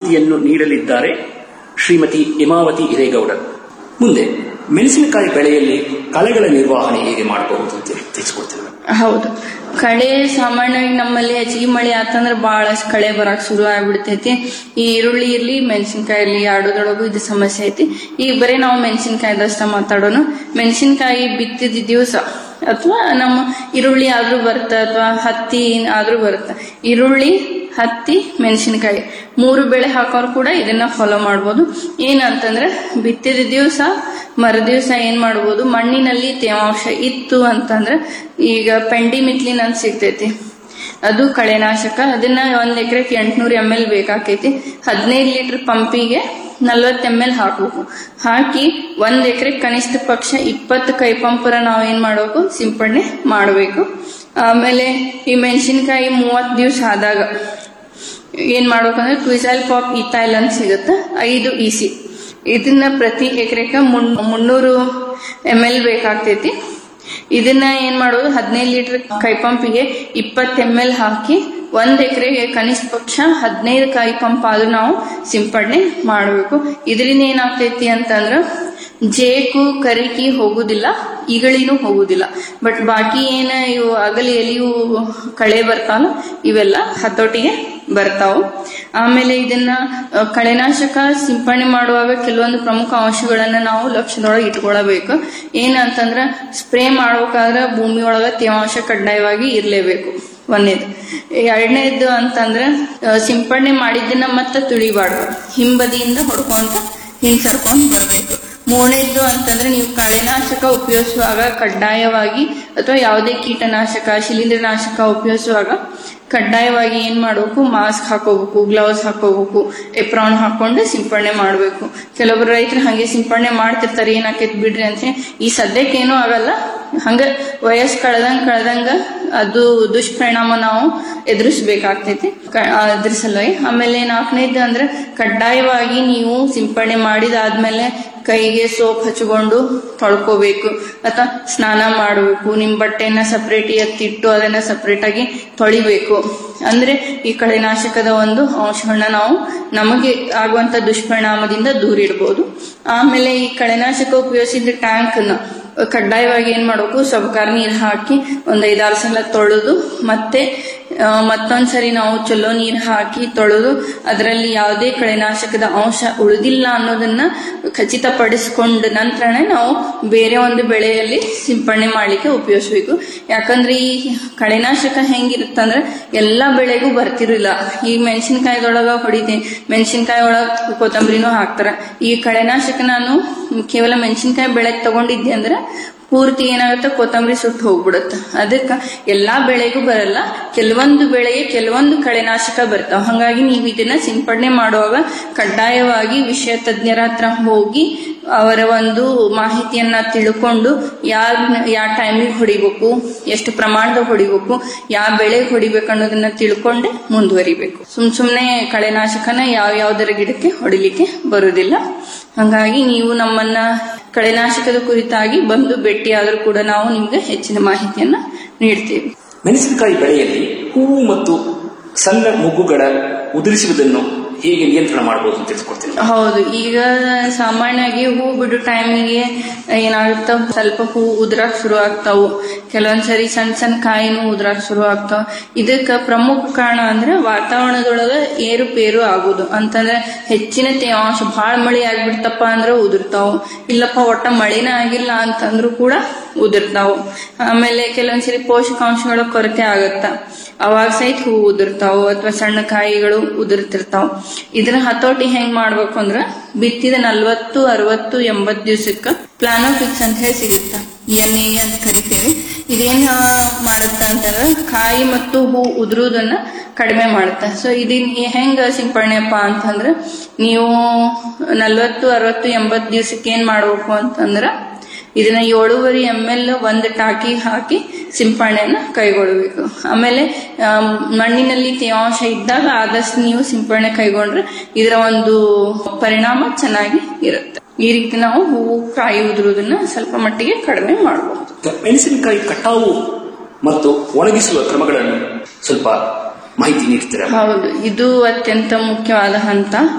ಮಾಹಿತಿಯನ್ನು ನೀಡಲಿದ್ದಾರೆ ಶ್ರೀಮತಿ ಹೇಮಾವತಿ ಹಿರೇಗೌಡರ್ ಮುಂದೆ ಮೆಣಸಿನಕಾಯಿ ಬೆಳೆಯಲ್ಲಿ ಕಳೆಗಳ ನಿರ್ವಹಣೆ ಹೇಗೆ ಮಾಡಬಹುದು ಅಂತ ತಿಳಿಸ್ಕೊಡ್ತೇವೆ ಹೌದು ಕಳೆ ಸಾಮಾನ್ಯವಾಗಿ ನಮ್ಮಲ್ಲಿ ಹೆಚ್ಚಿಗೆ ಮಳೆ ಆತಂದ್ರೆ ಬಹಳಷ್ಟು ಕಳೆ ಬರಕ್ ಶುರು ಆಗ್ಬಿಡ್ತೈತಿ ಈ ಈರುಳ್ಳಿ ಇರ್ಲಿ ಮೆಣಸಿನ್ಕಾಯಿ ಇರ್ಲಿ ಆಡೋದೊಳಗು ಇದು ಸಮಸ್ಯೆ ಐತಿ ಈಗ ಬರೀ ನಾವು ಮೆಣಸಿನ್ಕಾಯ್ದಷ್ಟ ಮಾತಾಡೋಣ ಮೆಣಸಿನ್ಕಾಯಿ ಬಿತ್ತಿದ ದಿವಸ ಅಥವಾ ನಮ್ಮ ಈರುಳ್ಳಿ ಆದ್ರೂ ಬರುತ್ತೆ ಅಥವಾ ಹತ್ತಿ ಆದ್ರೂ ಬರುತ್ತೆ ಈರುಳ್ಳಿ ಹತ್ತಿ ಮೆಣಸಿನಕಾಯಿ ಮೂರು ಬೆಳೆ ಹಾಕೋರು ಕೂಡ ಇದನ್ನ ಫಾಲೋ ಮಾಡ್ಬೋದು ಏನಂತಂದ್ರೆ ಬಿತ್ತಿದ ದಿವಸ ಮರು ದಿವಸ ಏನ್ ಮಾಡ್ಬೋದು ಮಣ್ಣಿನಲ್ಲಿ ತೇವಾಂಶ ಇತ್ತು ಅಂತಂದ್ರೆ ಈಗ ಪೆಂಡಿ ಮಿತ್ಲಿನ್ ಅಂತ ಸಿಗ್ತೈತಿ ಅದು ಕಳೆನಾಶಕ ಅದನ್ನ ಒಂದ್ ಎಕರೆಗೆ ಎಂಟ್ನೂರ್ ಎಮ್ ಎಲ್ ಬೇಕಾಕೈತಿ ಹದಿನೈದು ಲೀಟರ್ ಪಂಪಿಗೆ ನಲ್ವತ್ತು ಎಮ್ ಎಲ್ ಹಾಕ್ಬೇಕು ಹಾಕಿ ಒಂದ್ ಎಕರೆ ಕನಿಷ್ಠ ಪಕ್ಷ ಇಪ್ಪತ್ತು ಕೈ ಪಂಪರ ನಾವು ಏನ್ ಮಾಡ್ಬೇಕು ಸಿಂಪಡಣೆ ಮಾಡಬೇಕು ಆಮೇಲೆ ಈ ಮೆಣಸಿನಕಾಯಿ ಮೂವತ್ತು ದಿವಸ ಆದಾಗ ಏನ್ ಮಾಡ್ಬೇಕಂದ್ರೆ ಕ್ವಿಸೈಲ್ ಪಾಪ್ ಇಥೈಲ್ ಅಂತ ಸಿಗುತ್ತೆ ಐದು ಇಸಿ ಇದನ್ನ ಪ್ರತಿ ಎಕರೆಗೆ ಮುನ್ನೂರು ಎಮ್ ಎಲ್ ಬೇಕಾಗ್ತೈತಿ ಇದನ್ನ ಏನ್ ಮಾಡೋದು ಹದಿನೈದು ಲೀಟರ್ ಕೈ ಪಂಪಿಗೆ ಇಪ್ಪತ್ತು ಎಮ್ ಎಲ್ ಹಾಕಿ ಒಂದ್ ಎಕರೆಗೆ ಕನಿಷ್ಠ ಪಕ್ಷ ಹದಿನೈದು ಕೈ ಪಂಪ್ ಆದ್ರೂ ನಾವು ಸಿಂಪಡಣೆ ಮಾಡಬೇಕು ಇದರಿಂದ ಏನಾಗ್ತೈತಿ ಅಂತಂದ್ರ ಜೇಕು ಕರಿಕಿ ಹೋಗುದಿಲ್ಲ ಇಗಳಿನೂ ಹೋಗುದಿಲ್ಲ ಬಟ್ ಬಾಕಿ ಏನ ಇವು ಅಗಲಿ ಎಲಿಯು ಕಳೆ ಬರ್ತಾವಲ್ಲ ಇವೆಲ್ಲ ಹತೋಟಿಗೆ ಬರ್ತಾವ ಆಮೇಲೆ ಇದನ್ನ ಅ, ಕಳೆನಾಶಕ ಸಿಂಪಡಣೆ ಮಾಡುವಾಗ ಕೆಲವೊಂದು ಪ್ರಮುಖ ಅಂಶಗಳನ್ನ ನಾವು ಲಕ್ಷ್ಯದೊಳಗೆ ಇಟ್ಕೊಳ್ಬೇಕು ಏನಂತಂದ್ರ ಸ್ಪ್ರೇ ಮಾಡ್ಬೇಕಾದ್ರೆ ಭೂಮಿ ಒಳಗ ತೇವಾಂಶ ಕಡ್ಡಾಯವಾಗಿ ಇರ್ಲೇಬೇಕು ಒಂದೇದು ಎರಡನೇದು ಅಂತಂದ್ರ ಅ, ಸಿಂಪಡಣೆ ಮಾಡಿದ್ದನ್ನ ಮತ್ತೆ ತುಳಿಬಾರ್ದು ಹಿಂಬದಿಯಿಂದ ಹೊಡ್ಕೊಂತ ಹಿಂಗ್ ಸರ್ಕೊಂಡ್ ಬರ್ಬೇಕು ಮೂರನೇದ್ದು ಅಂತಂದ್ರೆ ನೀವು ಕಳೆನಾಶಕ ಉಪಯೋಗಿಸುವಾಗ ಕಡ್ಡಾಯವಾಗಿ ಅಥವಾ ಯಾವುದೇ ಕೀಟನಾಶಕ ಶಿಲೀಂಧ್ರನಾಶಕ ಉಪಯೋಗಿಸುವಾಗ ಕಡ್ಡಾಯವಾಗಿ ಏನ್ ಮಾಡ್ಬೇಕು ಮಾಸ್ಕ್ ಹಾಕೋಬೇಕು ಗ್ಲೌಸ್ ಹಾಕೋಬೇಕು ಎಪ್ರಾನ್ ಹಾಕೊಂಡು ಸಿಂಪಡಣೆ ಮಾಡಬೇಕು ಕೆಲವೊಬ್ರು ರೈತರು ಹಂಗೆ ಸಿಂಪಡಣೆ ಮಾಡ್ತಿರ್ತಾರೆ ಏನಾಕೈತಿ ಬಿಡ್ರಿ ಅಂತ ಹೇಳಿ. ಈ ಸದ್ಯಕ್ಕೆ ಏನೂ ಆಗಲ್ಲ ಹಂಗ ವಯಸ್ಸು ಕಳೆದಂಗ ಕಳೆದಂಗ ಅದು ದುಷ್ಪರಿಣಾಮ ನಾವು ಎದುರಿಸಬೇಕಾಗ್ತೈತಿ ಅದ್ರ ಸಲುವಾಗಿ ಆಮೇಲೆ ನಾಲ್ಕನೇದು ಅಂದ್ರೆ ಕಡ್ಡಾಯವಾಗಿ ನೀವು ಸಿಂಪಡಣೆ ಮಾಡಿದಾದ್ಮೇಲೆ ಕೈಗೆ ಸೋಪ್ ಹಚ್ಕೊಂಡು ತೊಳ್ಕೋಬೇಕು ಅಥವಾ ಸ್ನಾನ ಮಾಡಬೇಕು ನಿಮ್ ಬಟ್ಟೆನ ಸಪರೇಟ್ ಎತ್ತಿಟ್ಟು ಅದನ್ನ ಸಪರೇಟ್ ಆಗಿ ತೊಳಿಬೇಕು ಅಂದ್ರೆ ಈ ಕಳೆನಾಶಕದ ಒಂದು ಅಂಶಗಳನ್ನ ನಾವು ನಮಗೆ ಆಗುವಂತ ದುಷ್ಪರಿಣಾಮದಿಂದ ದೂರ ಇಡ್ಬೋದು ಆಮೇಲೆ ಈ ಕಳೆನಾಶಕ ಉಪಯೋಗಿಸಿದ ಟ್ಯಾಂಕ್ನ ಕಡ್ಡಾಯವಾಗಿ ಏನ್ ಮಾಡಬೇಕು ಸಬಕಾರ ನೀರ್ ಹಾಕಿ ಒಂದ್ ಐದಾರು ಸಲ ತೊಳೆದು ಮತ್ತೆ ಆ, ಮತ್ತೊಂದ್ಸರಿ ನಾವು ಚಲೋ ನೀರ್ ಹಾಕಿ ತೊಳೆದು ಅದರಲ್ಲಿ ಯಾವುದೇ ಕಳೆನಾಶಕದ ಅಂಶ ಉಳಿದಿಲ್ಲ ಅನ್ನೋದನ್ನ ಖಚಿತಪಡಿಸಿಕೊಂಡ ನಂತರನೇ ನಾವು ಬೇರೆ ಒಂದು ಬೆಳೆಯಲ್ಲಿ ಸಿಂಪಡಣೆ ಮಾಡ್ಲಿಕ್ಕೆ ಉಪಯೋಗಿಸ್ಬೇಕು ಯಾಕಂದ್ರೆ ಈ ಕಳೆನಾಶಕ ಹೆಂಗಿರುತ್ತಂದ್ರೆ ಎಲ್ಲಾ ಬೆಳೆಗೂ ಬರ್ತಿರಲಿಲ್ಲ ಈ ಮೆಣಸಿನಕಾಯಿದೊಳಗ ಹೊಡಿತೀನಿ ಮೆಣಸಿನಕಾಯಿ ಒಳಗ ಕೊತ್ತಂಬರಿನೂ ಹಾಕ್ತಾರ ಈ ಕಳೆನಾಶಕ ನಾನು ಕೇವಲ ಮೆಣಸಿನಕಾಯಿ ಬೆಳೆ ತಗೊಂಡಿದ್ದೆ ಅಂದ್ರೆ ಪೂರ್ತಿ ಏನಾಗುತ್ತೆ ಕೊತ್ತಂಬರಿ ಸುಟ್ಟು ಹೋಗ್ಬಿಡುತ್ತೆ ಅದಕ್ಕೆ ಎಲ್ಲಾ ಬೆಳೆಗೂ ಬರಲ್ಲ ಕೆಲವೊಂದು ಬೆಳೆಗೆ ಕೆಲವೊಂದು ಕಳೆನಾಶಕ ಬರ್ತಾವ ಹಂಗಾಗಿ ನೀವು ಇದನ್ನ ಸಿಂಪಡಣೆ ಮಾಡುವಾಗ ಕಡ್ಡಾಯವಾಗಿ ವಿಷಯ ತಜ್ಞರ ಹತ್ರ ಹೋಗಿ ಅವರ ಒಂದು ಮಾಹಿತಿಯನ್ನ ತಿಳ್ಕೊಂಡು ಯಾವ ಯಾವ ಟೈಮಿಗೆ ಹೊಡಿಬೇಕು ಎಷ್ಟು ಪ್ರಮಾಣದಾಗ ಹೊಡಿಬೇಕು ಯಾವ ಬೆಳೆಗೆ ಹೊಡಿಬೇಕು ಅನ್ನೋದನ್ನ ತಿಳ್ಕೊಂಡೆ ಮುಂದುವರಿಬೇಕು ಸುಮ್ ಸುಮ್ನೆ ಕಳೆನಾಶಕನ ಯಾವ ಯಾವ್ದರ ಗಿಡಕ್ಕೆ ಹೊಡಿಲಿಕ್ಕೆ ಬರುದಿಲ್ಲ ಹಂಗಾಗಿ ನೀವು ನಮ್ಮನ್ನ ಕಳೆನಾಶಕದ ಕುರಿತಾಗಿ ಬಂದು ಭೇಟಿಯಾದ್ರೂ ಕೂಡ ನಾವು ನಿಮ್ಗೆ ಹೆಚ್ಚಿನ ಮಾಹಿತಿಯನ್ನ ನೀಡ್ತೀವಿ ಮೆಣಸಿನಕಾಯಿ ಬೆಳೆಯಲ್ಲಿ ಹೂವು ಮತ್ತು ಸಣ್ಣ ಮೊಗ್ಗುಗಳ ಉದುರಿಸುವುದನ್ನು ಹೇಗೆ ನಿಯಂತ್ರಣ ಮಾಡಬಹುದು ಅಂತ ತಿಳಿಸ್ಕೊಡ್ತೀನಿ ಹೌದು ಈಗ ಸಾಮಾನ್ಯವಾಗಿ ಹೂ ಬಿಡೋ ಟೈಮಿಗೆ ಏನಾಗುತ್ತ ಸ್ವಲ್ಪ ಹೂ ಉದ್ರಾಕ್ ಶುರು ಆಗ್ತಾವು ಕೆಲವೊಂದ್ಸರಿ ಸಣ್ಣ ಸಣ್ಣ ಕಾಯಿನೂ ಉದ್ರಾಕ್ ಶುರು ಆಗ್ತಾವ ಇದಕ್ಕ ಪ್ರಮುಖ ಕಾರಣ ಅಂದ್ರೆ ವಾತಾವರಣದೊಳಗ ಏರುಪೇರು ಆಗುದು ಅಂತಂದ್ರೆ ಹೆಚ್ಚಿನ ತೇವಾಂಶ ಬಹಳ ಮಳೆ ಆಗ್ಬಿಡ್ತಪ್ಪ ಅಂದ್ರೆ ಉದುರ್ತಾವು ಇಲ್ಲಪ್ಪ ಒಟ್ಟ ಮಳೆನೇ ಆಗಿಲ್ಲ ಅಂತಂದ್ರೂ ಕೂಡ ಉದುರ್ತಾವು ಆಮೇಲೆ ಕೆಲವೊಂದ್ಸರಿ ಪೋಷಕಾಂಶಗಳ ಕೊರತೆ ಆಗತ್ತ ಅವಾಗ ಸಹಿತ ಹೂ ಉದುರ್ತಾವು ಅಥವಾ ಸಣ್ಣ ಕಾಯಿಗಳು ಉದುರ್ತಿರ್ತಾವ ಇದನ್ನ ಹತೋಟಿ ಹೆಂಗ್ ಮಾಡ್ಬೇಕು ಅಂದ್ರ ಬಿತ್ತಿದ ನಲ್ವತ್ತು ಅರವತ್ತು ಎಂಬತ್ ದಿವ್ಸಕ್ಕ ಪ್ಲಾನೋಫಿಕ್ಸ್ ಅಂತ ಹೇಳಿ ಸಿಗುತ್ತ ಎನ್ ಎ ಅಂತ ಕರಿತೇವೆ ಇದೇನ್ ಮಾಡುತ್ತ ಅಂತಂದ್ರ ಕಾಯಿ ಮತ್ತು ಹೂ ಉದುರುವುದನ್ನ ಕಡಿಮೆ ಮಾಡುತ್ತೆ ಸೊ ಇದನ್ನ ಹೆಂಗ ಸಿಂಪಡಣೆಪ್ಪ ಅಂತಂದ್ರ ನೀವು ನಲ್ವತ್ತು ಅರವತ್ತು ಎಂಬತ್ ದಿವ್ಸಕ್ಕೆ ಏನ್ ಮಾಡ್ಬೇಕು ಅಂತಂದ್ರ ಇದನ್ನ ಏಳೂವರೆ ಎಮ್ ಎಲ್ ಒಂದು ಟಾಕಿ ಹಾಕಿ ಸಿಂಪಡಣೆಯನ್ನ ಕೈಗೊಳ್ಳಬೇಕು ಆಮೇಲೆ ಆಮ್, ಮಣ್ಣಿನಲ್ಲಿ ತೇವಾಂಶ ಇದ್ದಾಗ ಆದಷ್ಟು ನೀವು ಸಿಂಪಡಣೆ ಕೈಗೊಂಡ್ರೆ ಇದರ ಒಂದು ಪರಿಣಾಮ ಚೆನ್ನಾಗಿ ಇರುತ್ತೆ ಈ ರೀತಿ ನಾವು ಹೂವು ಕಾಯಿ ಉದುರುವುದನ್ನ ಸ್ವಲ್ಪ ಮಟ್ಟಿಗೆ ಕಡಿಮೆ ಮಾಡಬಹುದು ಮೆಣಸಿನಕಾಯಿ ಕಟಾವು ಮತ್ತು ಒಣಗಿಸುವ ಕ್ರಮಗಳನ್ನು ಸ್ವಲ್ಪ ಮಾಹಿತಿ ನೀಡ್ತೀರಾ ಹೌದು ಇದು ಅತ್ಯಂತ ಮುಖ್ಯವಾದ ಹಂತ